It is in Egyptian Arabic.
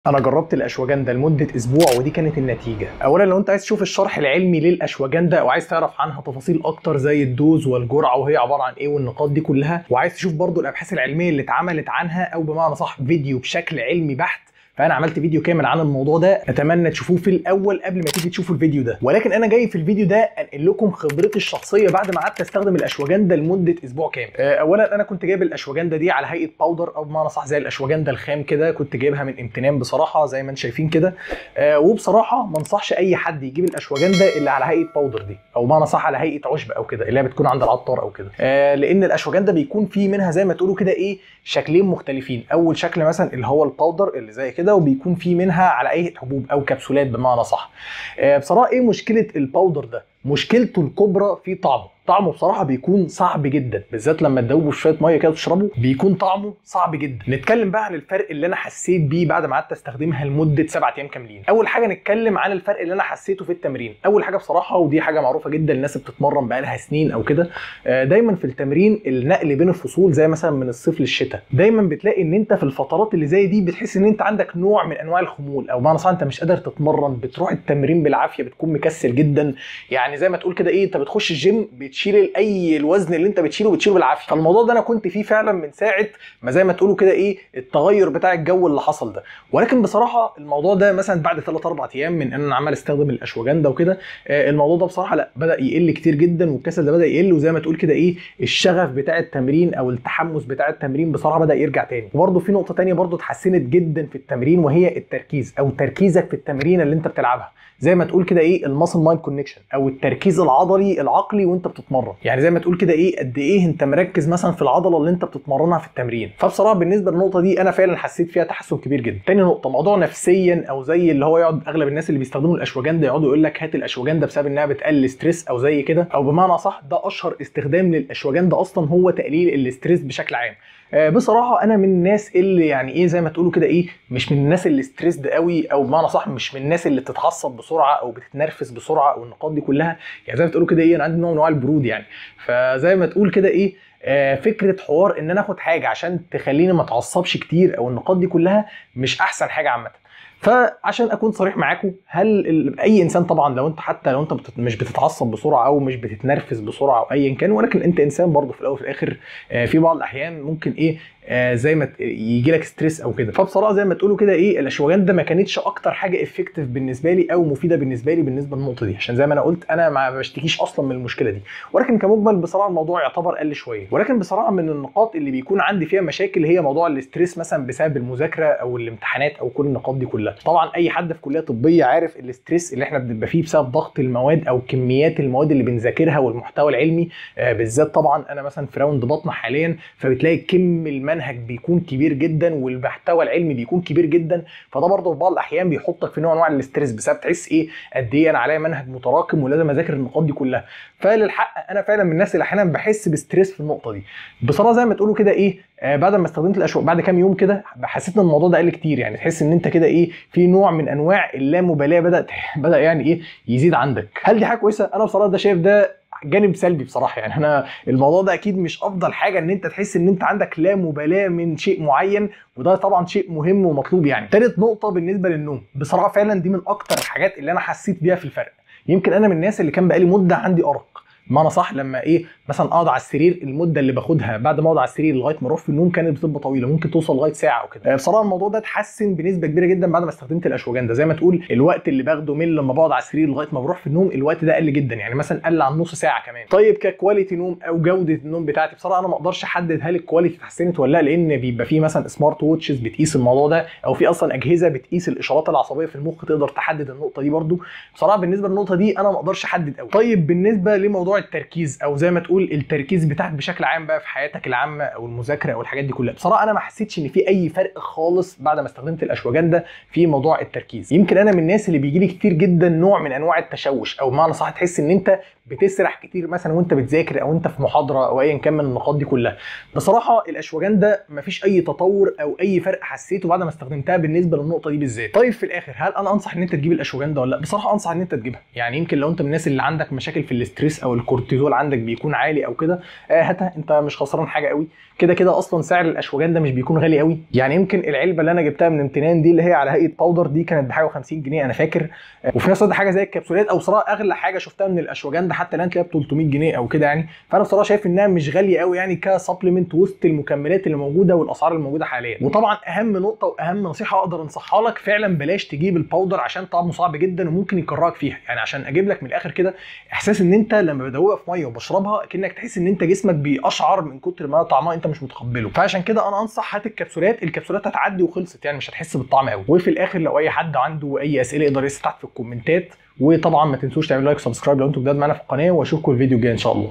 انا جربت الاشواجندا لمده اسبوع ودي كانت النتيجه اولا لو انت عايز تشوف الشرح العلمي للاشواجندا او عايز تعرف عنها تفاصيل اكتر زي الدوز والجرعه وهي عباره عن ايه والنقاط دي كلها وعايز تشوف برضو الابحاث العلميه اللي اتعملت عنها او بمعنى صح فيديو بشكل علمي بحت فانا عملت فيديو كامل عن الموضوع ده اتمنى تشوفوه في الاول قبل ما تيجي تشوفوا الفيديو ده ولكن انا جاي في الفيديو ده انقل لكم خبرتي الشخصيه بعد ما قعدت استخدم الاشواجندا لمده اسبوع كامل آه، اولا انا كنت جايب الاشواجندا دي على هيئه باودر او بمعنى صح زي الاشواجندا الخام كده كنت جايبها من امتنان بصراحه زي ما انتم شايفين كده آه، وبصراحه ما انصحش اي حد يجيب الاشواجندا اللي على هيئه باودر دي او بمعنى صح على هيئه عشب او كده اللي هي بتكون عند العطار او كده آه، لان الاشواجندا بيكون في منها زي ما تقولوا كده ايه شكلين مختلفين اول شكل مثلا اللي هو الباودر اللي زي كده وبيكون في منها على اي حبوب او كبسولات بمعنى صح آه، بصراحه ايه مشكله الباودر ده مشكلته الكبرى في طعمه طعمه بصراحه بيكون صعب جدا بالذات لما تدوبه في شويه ميه كده وتشربه بيكون طعمه صعب جدا نتكلم بقى عن الفرق اللي انا حسيت بيه بعد ما قعدت استخدمها لمده سبعة ايام كاملين اول حاجه نتكلم عن الفرق اللي انا حسيته في التمرين اول حاجه بصراحه ودي حاجه معروفه جدا الناس اللي بتتمرن بقالها سنين او كده آه، دايما في التمرين النقل بين الفصول زي مثلا من الصيف للشتاء دايما بتلاقي ان انت في الفترات اللي زي دي بتحس ان انت عندك نوع من انواع الخمول او بمعنى صح انت مش قادر تتمرن بتروح التمرين بالعافيه بتكون مكسل جدا يعني زي ما تقول كده ايه انت بتخش الجيم بتشيل اي الوزن اللي انت بتشيله بتشيله بالعافيه فالموضوع ده انا كنت فيه فعلا من ساعه ما زي ما تقولوا كده ايه التغير بتاع الجو اللي حصل ده ولكن بصراحه الموضوع ده مثلا بعد 3 4 ايام من ان انا عمال استخدم الاشواجندا وكده آه، الموضوع ده بصراحه لا بدا يقل كتير جدا والكسل ده بدا يقل وزي ما تقول كده ايه الشغف بتاع التمرين او التحمس بتاع التمرين بصراحه بدا يرجع تاني وبرده في نقطه تانية برده اتحسنت جدا في التمرين وهي التركيز او تركيزك في التمرين اللي انت بتلعبها زي ما تقول كده ايه الماسل مايند كونكشن او التركيز العضلي العقلي وانت بتتمرن يعني زي ما تقول كده ايه قد ايه انت مركز مثلا في العضله اللي انت بتتمرنها في التمرين فبصراحه بالنسبه للنقطه دي انا فعلا حسيت فيها تحسن كبير جدا تاني نقطه موضوع نفسيا او زي اللي هو يقعد اغلب الناس اللي بيستخدموا الاشواجندا يقعدوا يقول لك هات الاشواجندا بسبب انها بتقلل ستريس او زي كده او بمعنى صح ده اشهر استخدام للاشواجندا اصلا هو تقليل الاستريس بشكل عام آه، بصراحه انا من الناس اللي يعني ايه زي ما تقولوا كده ايه مش من الناس اللي ستريسد قوي او بمعنى صح مش من الناس اللي بتتعصب بسرعه او بتتنرفز بسرعه او النقاط دي كلها يعني زي ما تقولوا كده ايه انا عندي نوع من انواع البرود يعني فزي ما تقول كده ايه آه، فكره حوار ان انا اخد حاجه عشان تخليني ما اتعصبش كتير او النقاط دي كلها مش احسن حاجه عامه فعشان اكون صريح معاكم هل ال- اي انسان طبعا لو انت حتى لو انت بتت- مش بتتعصب بسرعه او مش بتتنرفز بسرعه او ايا كان ولكن انت انسان برضه في الاول وفي الاخر آه، في بعض الاحيان ممكن ايه آه، زي ما يجي لك ستريس او كده فبصراحه زي ما تقولوا كده ايه الاشواجندا ما كانتش اكتر حاجه افكتيف بالنسبه لي او مفيده بالنسبه لي بالنسبه للنقطه دي عشان زي ما انا قلت انا ما بشتكيش اصلا من المشكله دي ولكن كمجمل بصراحه الموضوع يعتبر قل شويه ولكن بصراحه من النقاط اللي بيكون عندي فيها مشاكل هي موضوع الاستريس مثلا بسبب المذاكره او الامتحانات او كل النقاط دي كلها طبعا اي حد في كليه طبيه عارف الاستريس اللي احنا بنبقى فيه بسبب ضغط المواد او كميات المواد اللي بنذاكرها والمحتوى العلمي آه، بالذات طبعا انا مثلا في راوند بطنه حاليا فبتلاقي كم المنهج بيكون كبير جدا والمحتوى العلمي بيكون كبير جدا فده برضه في بعض الاحيان بيحطك في نوع من انواع الاستريس بسبب تحس ايه قد ايه انا عليا منهج متراكم ولازم اذاكر النقاط دي كلها فللحق انا فعلا من الناس اللي احيانا بحس بستريس في النقطه دي بصراحه زي ما تقولوا كده ايه آه بعد ما استخدمت الاشواك بعد كام يوم كده حسيت ان الموضوع ده قل كتير يعني تحس ان انت كده ايه في نوع من انواع اللامبالاه بدات بدا يعني ايه يزيد عندك هل دي حاجه كويسه انا بصراحه ده شايف ده جانب سلبي بصراحه يعني انا الموضوع ده اكيد مش افضل حاجه ان انت تحس ان انت عندك لا مبالاه من شيء معين وده طبعا شيء مهم ومطلوب يعني تالت نقطه بالنسبه للنوم بصراحه فعلا دي من اكتر الحاجات اللي انا حسيت بيها في الفرق يمكن انا من الناس اللي كان بقالي مده عندي ارق بمعنى صح لما ايه مثلا اقعد على السرير المده اللي باخدها بعد ما اقعد على السرير لغايه ما اروح في النوم كانت بتبقى طويله ممكن توصل لغايه ساعه او كده آه، بصراحه الموضوع ده اتحسن بنسبه كبيره جدا بعد ما استخدمت الاشواجندا زي ما تقول الوقت اللي باخده من لما بقعد على السرير لغايه ما بروح في النوم الوقت ده قل جدا يعني مثلا قل عن نص ساعه كمان طيب ككواليتي نوم او جوده النوم بتاعتي بصراحه انا ما اقدرش احدد هل الكواليتي اتحسنت ولا لا لان بيبقى في مثلا سمارت ووتشز بتقيس الموضوع ده او في اصلا اجهزه بتقيس الاشارات العصبيه في المخ تقدر تحدد النقطه دي برده بصراحه بالنسبه للنقطه دي انا ما اقدرش احدد قوي طيب بالنسبه لموضوع التركيز او زي ما تقول التركيز بتاعك بشكل عام بقى في حياتك العامه او المذاكره او الحاجات دي كلها بصراحه انا ما حسيتش ان في اي فرق خالص بعد ما استخدمت الاشواجندا في موضوع التركيز يمكن انا من الناس اللي بيجي لي كتير جدا نوع من انواع التشوش او بمعنى صح تحس ان انت بتسرح كتير مثلا وانت بتذاكر او انت في محاضره او ايا كان من النقاط دي كلها بصراحه الاشواجندا مفيش اي تطور او اي فرق حسيته بعد ما استخدمتها بالنسبه للنقطه دي بالذات طيب في الاخر هل انا انصح ان انت تجيب الاشواجندا ولا لا بصراحه انصح ان انت تجيبها يعني يمكن لو انت من الناس اللي عندك مشاكل في الاستريس او الكورتيزول عندك بيكون عالي او كده آه هاتها انت مش خسران حاجه قوي كده كده اصلا سعر الاشواجندا مش بيكون غالي قوي يعني يمكن العلبه اللي انا جبتها من امتنان دي اللي هي على هيئه باودر دي كانت بحاجه 50 جنيه انا فاكر آه وفي نفس الوقت حاجه زي الكبسولات او صراحه اغلى حاجه شفتها من الاشواجندا حتى الان تلاقيها ب 300 جنيه او كده يعني فانا بصراحه شايف انها مش غاليه قوي يعني كسبلمنت وسط المكملات اللي موجوده والاسعار الموجوده حاليا وطبعا اهم نقطه واهم نصيحه اقدر انصحها لك فعلا بلاش تجيب الباودر عشان طعمه صعب جدا وممكن يكرهك فيها يعني عشان اجيب لك من الاخر كده احساس ان انت لما بدوقها في ميه وبشربها كانك تحس ان انت جسمك بيقشعر من كتر ما طعمها انت مش متقبله فعشان كده انا انصح هات الكبسولات الكبسولات هتعدي وخلصت يعني مش هتحس بالطعم قوي وفي الاخر لو اي حد عنده اي اسئله يقدر يسال تحت في الكومنتات وطبعا ما تنسوش تعملوا لايك سبسكرايب لو انتم جداد معانا في القناه واشوفكم الفيديو الجاي ان شاء الله